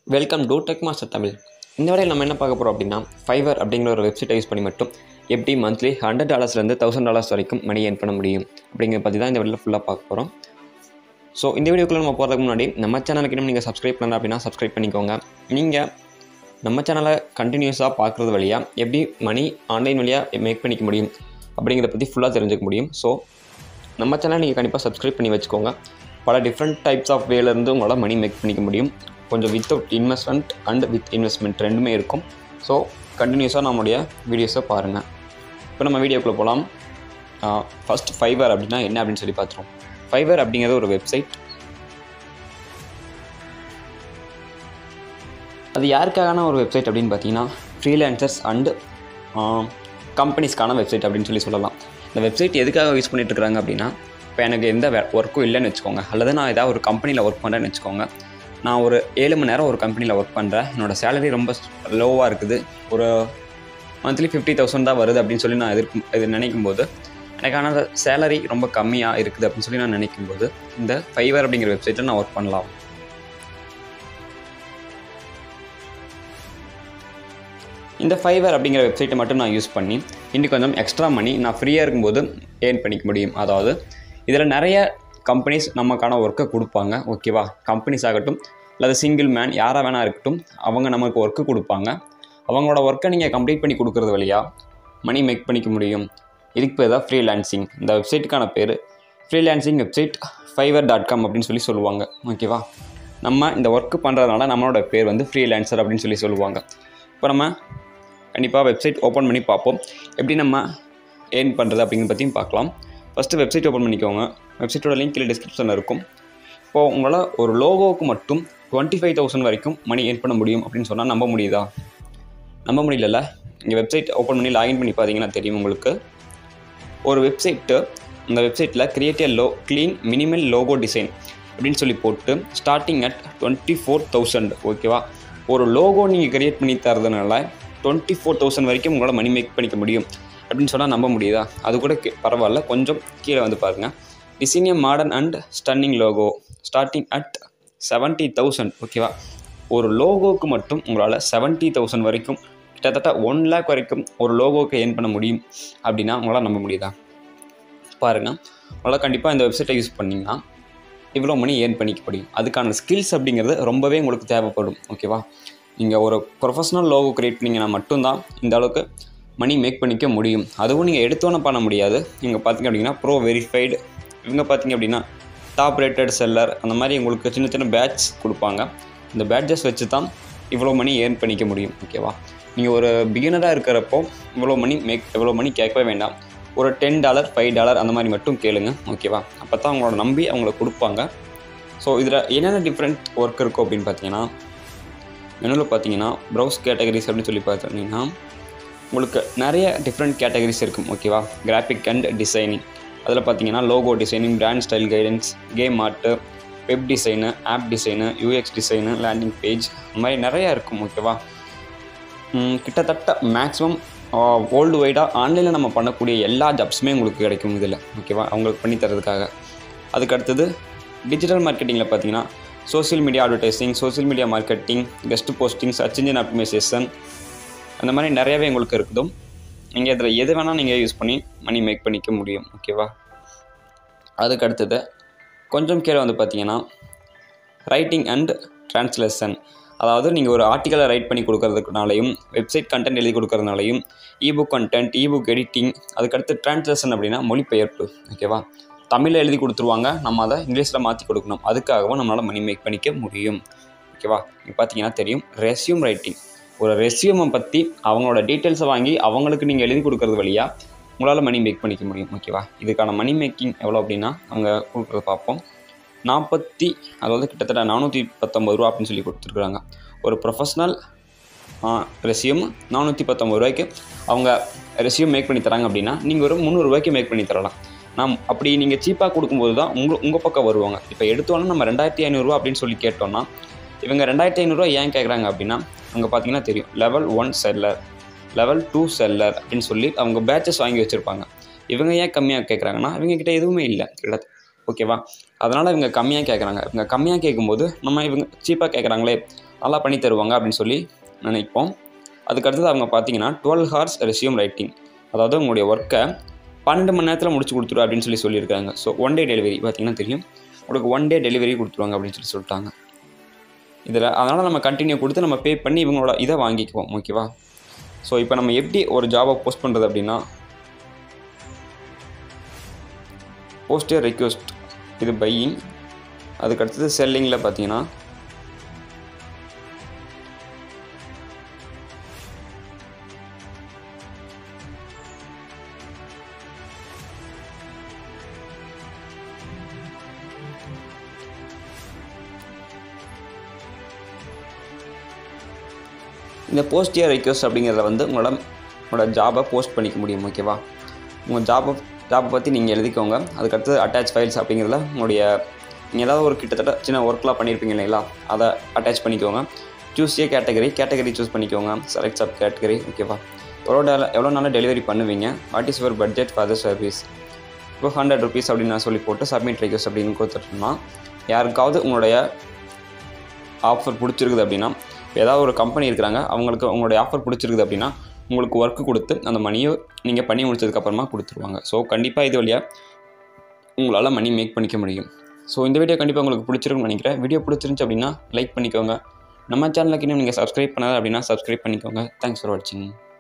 welcome to tech master Tamil இந்த வரையில் நம்ம என்ன பார்க்க போகிறோம் அப்படின்னா ஃபைவர் அப்படிங்கிற ஒரு வெப்சைட்டை யூஸ் பண்ணி மட்டும் எப்படி மந்த்லி ஹண்ட்ரட் டாலர்ஸ்லேருந்து தௌசண்ட் டாலர்ஸ் வரைக்கும் மணி ஏர்ன் பண்ண முடியும் அப்படிங்கிறத பற்றி தான் இந்த வீடியோவில் ஃபுல்லாக பார்க்க போகிறோம் ஸோ இந்த வீடியோக்குள்ளே நம்ம போகிறதுக்கு முன்னாடி நம்ம சேனலுக்கு இன்னும் நீங்கள் சப்ஸ்கிரைப் பண்ணல அப்படின்னா சப்ஸ்கிரைப் பண்ணிக்கோங்க நீங்கள் நம்ம சேனலை கண்டினியூஸாக பார்க்குறது வழியாக எப்படி மணி ஆன்லைன் வழியாக மேக் பண்ணிக்க முடியும் அப்படிங்கிறத பற்றி ஃபுல்லாக தெரிஞ்சுக்க முடியும் ஸோ நம்ம சேனலை நீங்கள் கண்டிப்பாக சப்ஸ்கிரைப் பண்ணி வச்சுக்கோங்க பல டிஃப்ரெண்ட் டைப்ஸ் ஆஃப் வேலேருந்து உங்களால் மணி மேக் பண்ணிக்க முடியும் கொஞ்சம் without investment and with investment ரெண்டுமே இருக்கும் ஸோ கண்டினியூஸாக நம்மளுடைய வீடியோஸை பாருங்கள் இப்போ நம்ம வீடியோக்குள்ளே போகலாம் ஃபஸ்ட் ஃபைவர் அப்படின்னா என்ன அப்படின்னு சொல்லி பார்த்துருவோம் ஃபைவர் அப்படிங்கிறது ஒரு வெப்சைட் அது யாருக்கான ஒரு வெப்சைட் அப்படின்னு பார்த்தீங்கன்னா ஃப்ரீலான்சர்ஸ் அண்டு கம்பெனிஸ்க்கான வெப்சைட் அப்படின்னு சொல்லி சொல்லலாம் இந்த வெப்சைட் எதுக்காக யூஸ் பண்ணிட்டு இருக்காங்க அப்படின்னா இப்போ எனக்கு எந்த ஒர்க்கும் இல்லைன்னு வச்சுக்கோங்க அல்லது நான் ஏதாவது ஒரு கம்பெனியில் ஒர்க் பண்ணுறேன்னு வச்சுக்கோங்க நான் ஒரு ஏழு மணி நேரம் ஒரு கம்பெனியில் ஒர்க் பண்ணுறேன் என்னோடய சேலரி ரொம்ப லோவாக இருக்குது ஒரு மந்த்லி ஃபிஃப்டி தௌசண்ட் தான் வருது அப்படின்னு சொல்லி நான் எதிர்க்கும் இது நினைக்கும் போது எனக்கான சேலரி ரொம்ப கம்மியாக இருக்குது அப்படின்னு சொல்லி நான் நினைக்கும் போது இந்த ஃபைவர் அப்படிங்கிற வெப்சைட்டில் நான் ஒர்க் பண்ணலாம் இந்த ஃபைவர் அப்படிங்கிற வெப்சைட்டை மட்டும் நான் யூஸ் பண்ணி இன்னும் கொஞ்சம் எக்ஸ்ட்ரா மணி நான் ஃப்ரீயாக இருக்கும்போது ஏர்ன் பண்ணிக்க முடியும் அதாவது இதில் நிறைய கம்பெனிஸ் நமக்கான ஒர்க்கை கொடுப்பாங்க ஓகேவா கம்பெனிஸ் ஆகட்டும் அல்லது சிங்கிள் மேன் யாராக வேணா இருக்கட்டும் அவங்க நமக்கு ஒர்க்கு கொடுப்பாங்க அவங்களோட ஒர்க்கை நீங்கள் கம்ப்ளீட் பண்ணி கொடுக்குறது வழியாக மணி மேக் பண்ணிக்க முடியும் இதுக்கு பேர் தான் ஃப்ரீலான்சிங் இந்த வெப்சைட்டுக்கான பேர் freelancing website Fiverr dot com அப்படின்னு சொல்லி சொல்லுவாங்க ஓகேவா நம்ம இந்த ஒர்க்கு பண்ணுறதுனால நம்மளோட பேர் வந்து ஃப்ரீலான்சர் அப்படின்னு சொல்லி சொல்லுவாங்க இப்போ நம்ம கண்டிப்பாக வெப்சைட் ஓப்பன் பண்ணி பார்ப்போம் எப்படி நம்ம ஏர்ன் பண்ணுறது அப்படிங்கிறத பற்றியும் பார்க்கலாம் ஃபஸ்ட்டு வெப்சைட் ஓப்பன் பண்ணிக்கோங்க வெப்சைட்டோட லிங்க் கீழே டிஸ்கிரிப்ஷனில் இருக்கும் இப்போது உங்களால் ஒரு லோகோவுக்கு மட்டும் டுவெண்ட்டி ஃபைவ் தௌசண்ட் வரைக்கும் மணி ஏர்ன் பண்ண முடியும் அப்படின்னு சொன்னால் நம்ப முடியுதா நம்ப முடியலல்ல இங்கே வெப்சைட் ஓப்பன் பண்ணி லாகின் பண்ணி பார்த்தீங்கன்னா தெரியும் உங்களுக்கு ஒரு வெப்சைட்டு அந்த வெப்சைட்டில் create low clean minimal logo design அப்படின்னு சொல்லி போட்டு starting at twenty four thousand ஓகேவா ஒரு லோகோ நீங்கள் கிரியேட் பண்ணி தரதுனால டுவெண்ட்டி ஃபோர் தௌசண்ட் வரைக்கும் உங்களால் மணி மேக் பண்ணிக்க முடியும் அப்படின்னு சொன்னால் நம்ப முடியுதா அது கூட கே- பரவாயில்ல கொஞ்சம் கீழே வந்து பாருங்கள் டிசைனியம் modern and stunning logo starting at seventy thousand ஓகேவா ஒரு லோகோவுக்கு மட்டும் உங்களால் செவன்ட்டி தௌசண்ட் வரைக்கும் கிட்டத்தட்ட ஒன் லேக் வரைக்கும் ஒரு லோகோவுக்கு ஏர்ன் பண்ண முடியும் அப்படின்னா உங்களால் நம்ப முடியுதா பாருங்கள் உங்களால் கண்டிப்பாக இந்த வெப்சைட்டை யூஸ் பண்ணிங்கன்னா இவ்வளோ மணி ஏர்ன் பண்ணிக்க முடியும் அதுக்கான ஸ்கில்ஸ் அப்படிங்கிறது ரொம்பவே உங்களுக்கு தேவைப்படும் ஓகேவா நீங்கள் ஒரு ப்ரொஃபஷனல் லோகோ க்ரியேட் பண்ணிங்கன்னா மட்டும்தான் இந்த அளவுக்கு மணி மேக் பண்ணிக்க முடியும் அதுவும் நீங்கள் எடுத்தோன்னே பண்ண முடியாது நீங்கள் பார்த்தீங்க அப்படின்னா ப்ரோ வெரிஃபைடு இவங்க பார்த்தீங்க அப்படின்னா டாப் ரேட்டட் செல்லர் அந்த மாதிரி உங்களுக்கு சின்ன சின்ன பேட்ச் கொடுப்பாங்க இந்த பேட்சஸ் வச்சு தான் இவ்வளோ மணி ஏர்ன் பண்ணிக்க முடியும் ஓகேவா நீங்கள் ஒரு பிகினராக இருக்கிறப்போ இவ்வளோ மணி மேக் இவ்வளோ மணி கேட்கவே வேண்டாம் ஒரு டென் டாலர் ஃபைவ் டாலர் அந்த மாதிரி மட்டும் கேளுங்க ஓகேவா அப்போ தான் அவங்களோட நம்பி அவங்கள கொடுப்பாங்க ஸோ இதில் என்னென்ன டிஃப்ரெண்ட் ஒர்க் இருக்கும் அப்படின்னு பார்த்தீங்கன்னா மெனுவில் பார்த்தீங்கன்னா ப்ரௌஸ் கேட்டகரிஸ் அப்படின்னு சொல்லி பார்த்தீங்கன்னா உங்களுக்கு நிறைய டிஃப்ரெண்ட் கேட்டகரிஸ் இருக்கும் ஓகேவா கிராஃபிக் அண்ட் டிசைனிங் அதில் பார்த்தீங்கன்னா logo designing brand style guidance game art web design app design UX design landing page இந்த மாதிரி நிறையா இருக்கும் ஓகேவா ம், கிட்டத்தட்ட மேக்ஸிமம் வேர்ல்டு வைடாக ஆன்லைனில் நம்ம பண்ணக்கூடிய எல்லா ஜாப்ஸுமே உங்களுக்கு கிடைக்கும் இதில் ஓகேவா அவங்களுக்கு பண்ணி தரதுக்காக அதுக்கு அடுத்தது டிஜிட்டல் மார்க்கெட்டிங்கில் பார்த்தீங்கன்னா social media advertising social media marketing guest posting search engine optimisation அந்த மாதிரி நிறையவே உங்களுக்கு இருக்குதும் நீங்கள் இதில் எது வேணால் நீங்கள் யூஸ் பண்ணி மணி மேக் பண்ணிக்க முடியும் ஓகேவா அதுக்கு அடுத்தது கொஞ்சம் கீழே வந்து பார்த்தீங்கன்னா ரைட்டிங் அண்ட் ட்ரான்ஸ்லேஷன் அதாவது நீங்கள் ஒரு ஆர்டிக்கலை ரைட் பண்ணி கொடுக்கறதுனாலையும் வெப்சைட் கண்டென்ட் எழுதி கொடுக்கறதுனாலையும் இபுக் கண்டென்ட் இபுக் எடிட்டிங் அதுக்கடுத்து ட்ரான்ஸ்லேஷன் அப்படின்னா மொழிபெயர்ப்பு ஓகேவா தமிழில் எழுதி கொடுத்துருவாங்க நம்ம அதை இங்கிலீஷில் மாற்றி கொடுக்கணும் அதுக்காகவும் நம்மளால் மணி மேக் பண்ணிக்க முடியும் ஓகேவா இப்போ பார்த்தீங்கன்னா தெரியும் ரெஸ்யூம் ரைட்டிங் ஒரு ரெஸ்யூமை பற்றி அவங்களோட டீட்டெயில்ஸை வாங்கி அவங்களுக்கு நீங்கள் எழுதி கொடுக்கறது வழியாக உங்களால் மணி மேக் பண்ணிக்க முடியும் ஓகேவா இதுக்கான மணி மேக்கிங் எவ்வளோ அப்படின்னா அவங்க கொடுக்குறத பார்ப்போம் நாற்பத்தி அதாவது கிட்டத்தட்ட நானூற்றி பத்தொம்பது ரூபா அப்படின்னு சொல்லி கொடுத்துருக்குறாங்க ஒரு ப்ரொஃபஷ்னல் ரெசியூம் நானூற்றி பத்தொம்பது ரூபாய்க்கு அவங்க ரெசியூம் மேக் பண்ணி தராங்க அப்படின்னா நீங்கள் ஒரு முந்நூறுரூவாய்க்கு மேக் பண்ணி தரலாம் நாம் அப்படி நீங்கள் சீப்பாக கொடுக்கும்போது தான் உங்கள் உங்கள் பக்கம் வருவாங்க இப்போ எடுத்தோன்னே நம்ம ரெண்டாயிரத்தி ஐநூறுரூவா அப்படின்னு சொல்லி கேட்டோம்னா இவங்க ரெண்டாயிரத்தி ஐநூறுரூவா ஏன் கேட்குறாங்க அப்படின்னா அங்கே பார்த்தீங்கன்னா தெரியும் level one seller level two seller அப்படின்னு சொல்லி அவங்க பேட்சஸ் வாங்கி வச்சுருப்பாங்க இவங்க ஏன் கம்மியாக கேட்குறாங்கன்னா இவங்க கிட்ட எதுவுமே இல்லை கிட்ட ஓகேவா அதனால் இவங்க கம்மியாக கேட்குறாங்க இவங்க கம்மியாக கேட்கும்போது நம்ம இவங்க சீப்பாக கேட்குறாங்களே நல்லா பண்ணி தருவாங்க அப்படின்னு சொல்லி நினைப்போம் அதுக்கடுத்தது அவங்க பார்த்தீங்கன்னா டுவெல் ஹார்ஸ் ரெசியூம் ரைட்டிங் அதாவது உங்களுடைய ஒர்க்கை பன்னெண்டு மணி நேரத்தில் முடிச்சு கொடுத்துரு அப்படின்னு சொல்லி சொல்லியிருக்காங்க ஸோ ஒன் டே டெலிவரி பார்த்தீங்கன்னா தெரியும் உங்களுக்கு ஒன் டே டெலிவரி கொடுத்துருவாங்க அப்படின்னு சொல்லி சொல்லிட்டாங்க இதில் அதனால் நம்ம கண்டினியூ கொடுத்து நம்ம பே பண்ணி இவங்களோட இதை வாங்கிக்குவோம் ஓகேவா ஸோ இப்போ நம்ம எப்படி ஒரு ஜாபை போஸ்ட் பண்ணுறது அப்படின்னா போஸ்டர் ரெக்வஸ்ட் இது பையிங் அதுக்கடுத்தது செல்லிங்கில் பார்த்தீங்கன்னா இந்த போஸ்ட் இயர் ரெக்வஸ்ட் அப்படிங்கிறத வந்து உங்களோட உங்களோட ஜாபை போஸ்ட் பண்ணிக்க முடியும் ஓகேவா உங்கள் ஜாபை ஜாபை பற்றி நீங்கள் எழுதிக்கோங்க அதுக்கடுத்து அட்டாச் ஃபைல்ஸ் அப்படிங்கிறதுல உங்களுடைய நீங்கள் ஏதாவது ஒரு கிட்டத்தட்ட சின்ன ஒர்க்லாம் பண்ணியிருப்பீங்க இல்லைங்களா அதை அட்டாச் பண்ணிக்கோங்க choose a category category choose பண்ணிக்கோங்க செலக்ட் சப் கேட்டகரி ஓகேவா எவ்வளோ டே எவ்வளோ நாளில் டெலிவரி பண்ணுவீங்க what is your budget for the service இப்போ ஹண்ட்ரட் ருபீஸ் அப்படின்னு நான் சொல்லி போட்டு சப்மிட் ரெக்வஸ்ட் அப்படின்னு கொடுத்துட்டோம்னா யாருக்காவது உங்களுடைய ஆஃபர் பிடிச்சிருக்குது அப்படின்னா ஏதாவது ஒரு கம்பெனி இருக்கிறாங்க அவங்களுக்கு உங்களுடைய ஆஃபர் பிடிச்சிருக்குது அப்படின்னா உங்களுக்கு ஒர்க்கு கொடுத்து அந்த மணியை நீங்கள் பண்ணி முடிச்சதுக்கப்புறமா கொடுத்துருவாங்க ஸோ கண்டிப்பாக இது வழியாக உங்களால் மணி மேக் பண்ணிக்க முடியும் ஸோ இந்த வீடியோ கண்டிப்பாக உங்களுக்கு பிடிச்சிருக்குன்னு நினைக்கிறேன் வீடியோ பிடிச்சிருந்துச்சு அப்படின்னா லைக் பண்ணிக்கோங்க நம்ம சேனலுக்கு இன்னும் நீங்கள் சப்ஸ்கிரைப் பண்ணாத அப்படின்னா சப்ஸ்கிரைப் பண்ணிக்கோங்க தேங்க்ஸ் ஃபார் வாட்சிங்